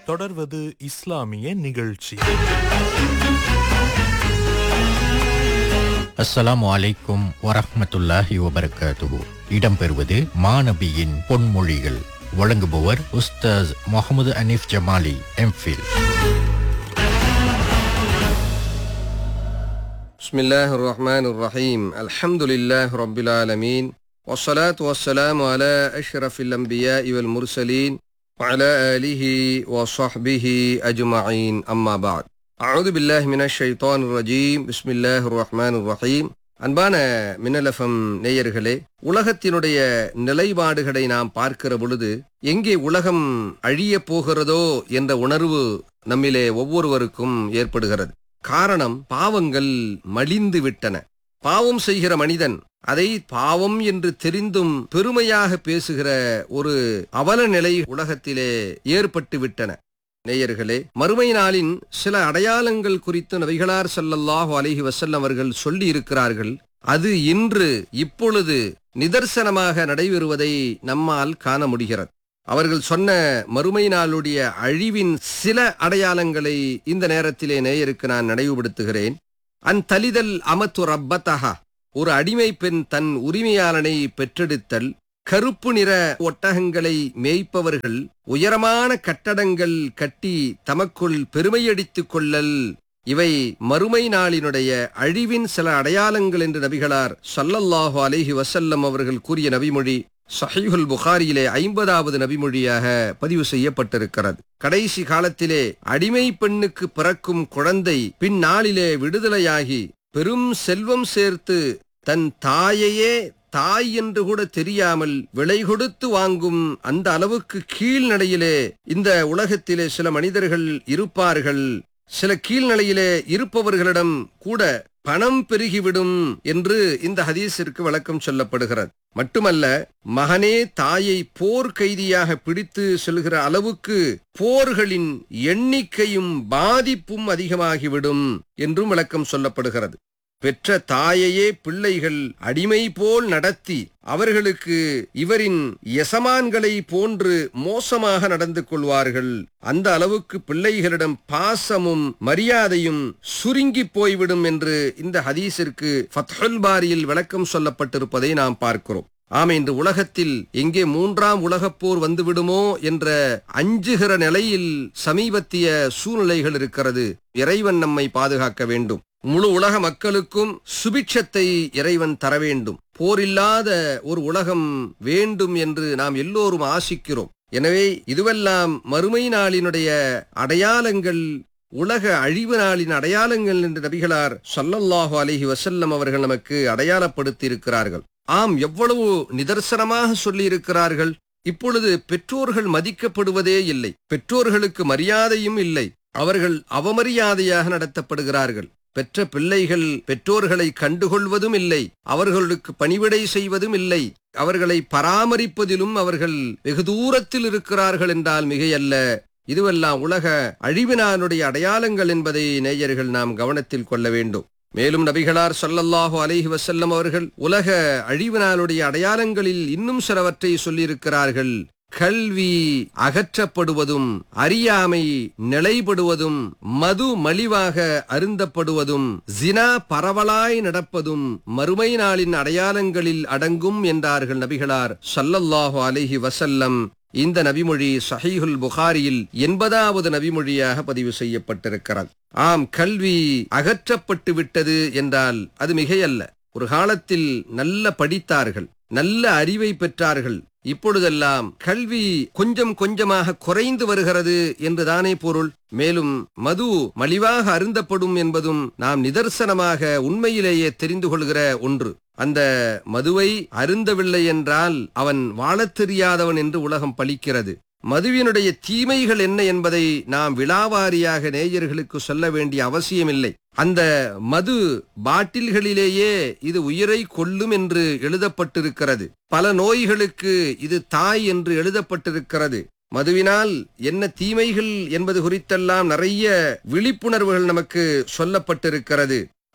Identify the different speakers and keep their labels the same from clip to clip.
Speaker 1: தொடர்வது இஸ்லாமிய நிகழ்ச்சி
Speaker 2: அஸ்ஸலாமு அலைக்கும் வரஹ்மத்துல்லாஹி வபரகாத்துஹு இடம்பெறுவது மாநபியின் பொன்மொழிகள் வழங்குபவர் உஸ்தாஸ் முகமது அனீஃப் ஜமாலி எம்ஃபில்
Speaker 3: بسم الله الرحمن الرحيم الحمد لله رب العالمين والصلاة والسلام على أشرف الأنبياء والمرسلين وعلى آله وصحبه أجمعين أما بعد أعوذ بالله من الشيطان الرجيم بسم الله الرحمن الرحيم அன்பான மின்னலஃபம் நேயர்களே உலகத்தினுடைய நிலைப்பாடுகளை நாம் பார்க்கிற பொழுது எங்கே உலகம் அழியப் போகிறதோ என்ற உணர்வு நம்மிலே ஒவ்வொருவருக்கும் ஏற்படுகிறது காரணம் பாவங்கள் மலிந்து விட்டன பாவம் செய்கிற மனிதன் அதை பாவம் என்று தெரிந்தும் பெருமையாக பேசுகிற ஒரு அவல நிலை உலகத்திலே ஏற்பட்டு விட்டன நேயர்களே மறுமை நாளின் சில அடையாளங்கள் குறித்து நபிகளார் ஸல்லல்லாஹு அலைஹி வஸல்லம் அவர்கள் சொல்லி இருக்கிறார்கள் அது இன்று இப்பொழுது நிதர்சனமாக நடைபெறுவதை நம்மால் காண முடிகிறது அவர்கள் சொன்ன மறுமை நாளுடைய அழிவின் சில அடையாளங்களை இந்த நேரத்திலே நேயருக்கு நான் நினைவுபடுத்துகிறேன் அன் தலிதல் அமத்து ரப்பத்தஹா ஒரு அடிமை பெண் தன் உரிமையாளனை பெற்றெடுத்தல் கருப்பு நிற ஒட்டகங்களை மேய்ப்பவர்கள் உயரமான கட்டடங்கள் கட்டி தமக்குள் பெருமையடித்துக் கொள்ளல் இவை மறுமை நாளினுடைய அழிவின் சில அடையாளங்கள் என்று நபிகளார் ஸல்லல்லாஹு அலைஹி வஸல்லம் அவர்கள் கூறிய நபிமொழி சஹீஹுல் புகாரியிலே ஐம்பதாவது நபிமொழியாக பதிவு செய்யப்பட்டிருக்கிறது கடைசி காலத்திலே அடிமை பெண்ணுக்கு பிறக்கும் குழந்தை பின்னாளிலே விடுதலையாகி பெரும் செல்வம் சேர்த்து தன் தாயையே தாய் என்று கூட தெரியாமல் விலை கொடுத்து வாங்கும் அந்த அளவுக்கு கீழ்நிலையிலே இந்த உலகத்திலே சில மனிதர்கள் இருப்பார்கள் சில கீழ்நிலையிலே இருப்பவர்களிடம் கூட பணம் பெருகிவிடும் என்று இந்த ஹதீஸிற்கு விளக்கம் சொல்லப்படுகிறது மட்டுமல்ல மகனே தாயை போர் கைதியாக பிடித்து செல்கிற அளவுக்கு போர்களின் எண்ணிக்கையும் பாதிப்பும் அதிகமாகிவிடும் என்றும் விளக்கம் சொல்லப்படுகிறது பெற்ற தாயையே பிள்ளைகள் அடிமை போல் நடத்தி அவர்களுக்கு இவரின் எசமான்களை போன்று மோசமாக நடந்து கொள்வார்கள் அந்த அளவுக்கு பிள்ளைகளிடம் பாசமும் மரியாதையும் சுருங்கி போய்விடும் என்று இந்த ஹதீஸிற்கு ஃபத்ஹுல் பாரியில் விளக்கம் சொல்லப்பட்டிருப்பதை நாம் பார்க்கிறோம் ஆம் இன்று உலகத்தில் எங்கே மூன்றாம் உலகப் போர் வந்துவிடுமோ என்ற அஞ்சுகிற நிலையில் சமீபத்திய சூழ்நிலைகள் இருக்கிறது இறைவன் நம்மை பாதுகாக்க வேண்டும் முழு உலக மக்களுக்கும் சுபிட்சத்தை இறைவன் தர வேண்டும் போரில்லாத ஒரு உலகம் வேண்டும் என்று நாம் எல்லோரும் ஆசிக்கிறோம் எனவே இதுவெல்லாம் மறுமை நாளினுடைய அடையாளங்கள் உலக அழிவு நாளின் அடையாளங்கள் என்று நபிகளார் ஸல்லல்லாஹு அலைஹி வஸல்லம் அவர்கள் நமக்கு அடையாளப்படுத்தி இருக்கிறார்கள் ஆம் எவ்வளவு நிதர்சனமாக சொல்லி இருக்கிறார்கள் இப்பொழுது பெற்றோர்கள் மதிக்கப்படுவதே இல்லை பெற்றோர்களுக்கு மரியாதையும் இல்லை அவர்கள் அவமரியாதையாக நடத்தப்படுகிறார்கள் பெற்ற பிள்ளைகள் பெற்றோர்களை கண்டுகொள்வதும் இல்லை அவர்களுக்கு பணிவிடை செய்வதும் இல்லை அவர்களை பராமரிப்பதிலும் அவர்கள் வெகு தூரத்தில் இருக்கிறார்கள் என்றால் மிகையல்ல இதுவெல்லாம் உலக அழிவினானுடைய அடையாளங்கள் என்பதை நேயர்கள் நாம் கவனத்தில் கொள்ள வேண்டும் மேலும் நபிகளார் ஸல்லல்லாஹு அலைஹி வஸல்லம் அவர்கள் உலக அழிவு நாளுடைய அடையாளங்களில் இன்னும் சிலவற்றை சொல்லியிருக்கிறார்கள் கல்வி அகற்றப்படுவதும் அறியாமை நிலைப்படுவதும் மது மலிவாக அருந்தப்படுவதும் ஜினா பரவலாய் நடப்பதும் மறுமை நாளின் அடையாளங்களில் அடங்கும் என்றார்கள் நபிகளார் ஸல்லல்லாஹு அலைஹி வஸல்லம் இந்த நபிமொழி சஹீஹுல் புகாரியில் எண்பதாவது நபிமொழியாக பதிவு செய்யப்பட்டிருக்கிறது ஆம் கல்வி அகற்றப்பட்டு விட்டது என்றால் அது மிகையல்ல ஒரு காலத்தில் நல்ல படித்தார்கள் நல்ல அறிவை பெற்றார்கள் இப்பொழுதெல்லாம் கல்வி கொஞ்சம் கொஞ்சமாக குறைந்து வருகிறது என்றுதானே பொருள் மேலும் மது மலிவாக அருந்தப்படும் என்பதும் நாம் நிதர்சனமாக உண்மையிலேயே தெரிந்து கொள்கிற ஒன்று அந்த மதுவை அருந்தவில்லை என்றால் அவன் வாழத் தெரியாதவன் என்று உலகம் பழிக்கிறது மதுவினுடைய தீமைகள் என்ன என்பதை நாம் விழாவாரியாக நேயர்களுக்கு சொல்ல வேண்டிய அவசியமில்லை அந்த மது பாட்டில்களிலேயே இது உயிரை கொல்லும் என்று எழுதப்பட்டிருக்கிறது பல நோய்களுக்கு இது தாய் என்று எழுதப்பட்டிருக்கிறது மதுவினால் என்ன தீமைகள் என்பது குறித்தெல்லாம் நிறைய விழிப்புணர்வுகள் நமக்கு சொல்லப்பட்டிருக்கிறது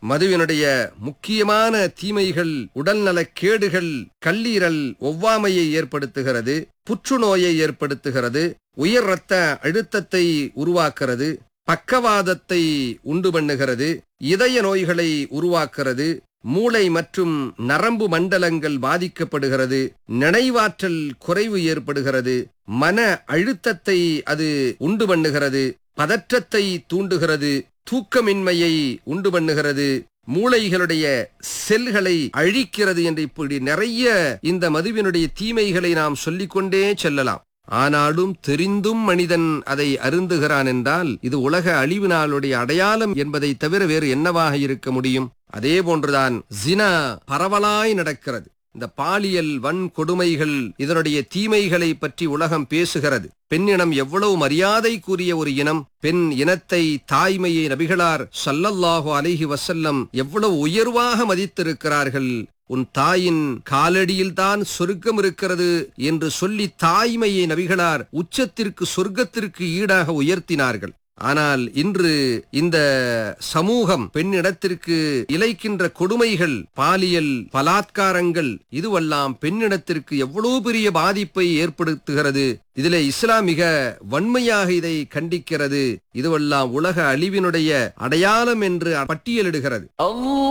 Speaker 3: மதுவினுடைய முக்கியமான தீமைகள் உடல்நலக் கேடுகள் கல்லீரல் ஒவ்வாமையை ஏற்படுத்துகிறது புற்றுநோயை ஏற்படுத்துகிறது உயர் இரத்த அழுத்தத்தை உருவாக்குறது பக்கவாதத்தை உண்டு பண்ணுகிறது இதய நோய்களை உருவாக்குறது மூளை மற்றும் நரம்பு மண்டலங்கள் பாதிக்கப்படுகிறது நினைவாற்றல் குறைவு ஏற்படுகிறது மன அழுத்தத்தை அது உண்டு பண்ணுகிறது பதற்றத்தை தூண்டுகிறது தூக்கமின்மையை உண்டு பண்ணுகிறது மூளைகளுடைய செல்களை அழிக்கிறது என்று இப்படி நிறைய இந்த மதுவினுடைய தீமைகளை நாம் சொல்லிக்கொண்டே செல்லலாம் ஆனாலும் தெரிந்தும் மனிதன் அதை அருந்துகிறான் என்றால் இது உலக அழிவு நாளுடைய அடையாளம் என்பதை தவிர வேறு என்னவாக இருக்க முடியும் அதே போன்றுதான் ஜினா பரவலாய் நடக்கிறது இந்த பாலியல் வன்கொடுமைகள் இதனுடைய தீமைகளை பற்றி உலகம் பேசுகிறது பெண்ணினம் எவ்வளவு மரியாதைக்குரிய ஒரு இனம் பெண் இனத்தை தாய்மையை நபிகளார் ஸல்லல்லாஹு அலைஹி வஸல்லம் எவ்வளவு உயர்வாக மதித்திருக்கிறார்கள் உன் தாயின் காலடியில்தான் சொர்க்கம் இருக்கிறது என்று சொல்லி தாய்மையை நபிகளார் உச்சத்திற்கு சொர்க்கத்திற்கு ஈடாக உயர்த்தினார்கள் ஆனால் இன்று இந்த சமூகம் பெண்ணிடத்திற்கு இழைக்கின்ற கொடுமைகள் பாலியல் பலாத்காரங்கள் இதுவெல்லாம் பெண்ணிடத்திற்கு எவ்வளவு பெரிய பாதிப்பை ஏற்படுத்துகிறது இதிலே இஸ்லாம் மிக வன்மையாக இதை கண்டிக்கிறது இதுவெல்லாம் உலக அழிவினுடைய அடையாளம் என்று பட்டியலிடுகிறது